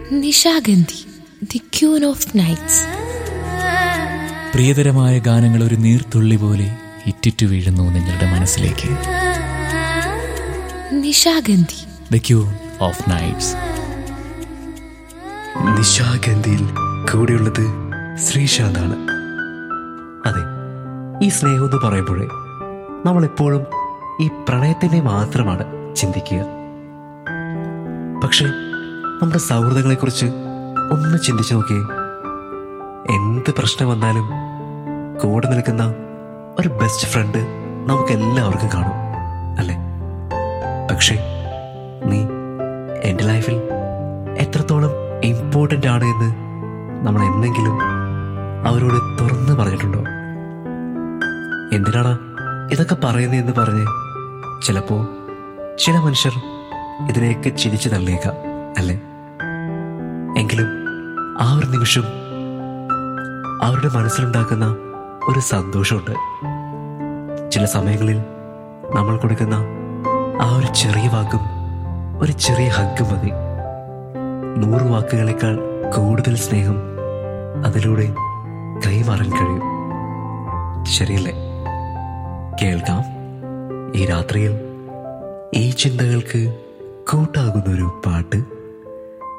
Nishagandhi the queen of nights പ്രിയതരമായ ഗാനങ്ങൾ ഒരു നീർത്തുള്ളി പോലെ ഇറ്റിറ്റു വീഴുന്നു നിങ്ങളുടെ മനസ്സിലേക്ക് Nishagandhi the queen of nights നിശാഗന്ധിയിൽ കൂടെയുള്ളത് ശ്രീശാന്താണ് അതെ ഈ സ്നേഹം എന്ന് പറയുമ്പോഴേ നമ്മൾ എപ്പോഴും ഈ പ്രണയത്തിനെ മാത്രമാണ് ചിന്തിക്കുക പക്ഷെ നമ്മുടെ സൗഹൃദങ്ങളെക്കുറിച്ച് ഒന്ന് ചിന്തിച്ചു നോക്കിയേ എന്ത് പ്രശ്നം വന്നാലും കൂടെ നിൽക്കുന്ന ഒരു ബെസ്റ്റ് ഫ്രണ്ട് നമുക്ക് എല്ലാവർക്കും കാണും അല്ലേ പക്ഷേ നീ എൻ്റെ ലൈഫിൽ എത്രത്തോളം ഇമ്പോർട്ടൻ്റ് ആണ് എന്ന് നമ്മൾ എന്തെങ്കിലും അവരോട് തുറന്ന് പറഞ്ഞിട്ടുണ്ടോ എന്തിനാണ് ഇതൊക്കെ പറയുന്നതെന്ന് പറഞ്ഞ് ചിലപ്പോൾ ചില മനുഷ്യർ ഇതിനെയൊക്കെ ചിരിച്ചു തള്ളിയേക്കാം അല്ലേ എങ്കിലും ആ ഒരു നിമിഷം അവരുടെ മനസ്സിലുണ്ടാക്കുന്ന ഒരു സന്തോഷമുണ്ട് ചില സമയങ്ങളിൽ നമ്മൾ കൊടുക്കുന്ന ആ ഒരു ചെറിയ വാക്കും ഒരു ചെറിയ ഹഗ്ഗും മതി നൂറ് വാക്കുകളേക്കാൾ കൂടുതൽ സ്നേഹം അതിലൂടെ കൈമാറാൻ കഴിയും ശരിയല്ലേ കേൾക്കാം ഈ രാത്രിയിൽ ഈ ചിന്തകൾക്ക് കൂട്ടാകുന്ന ഒരു പാട്ട്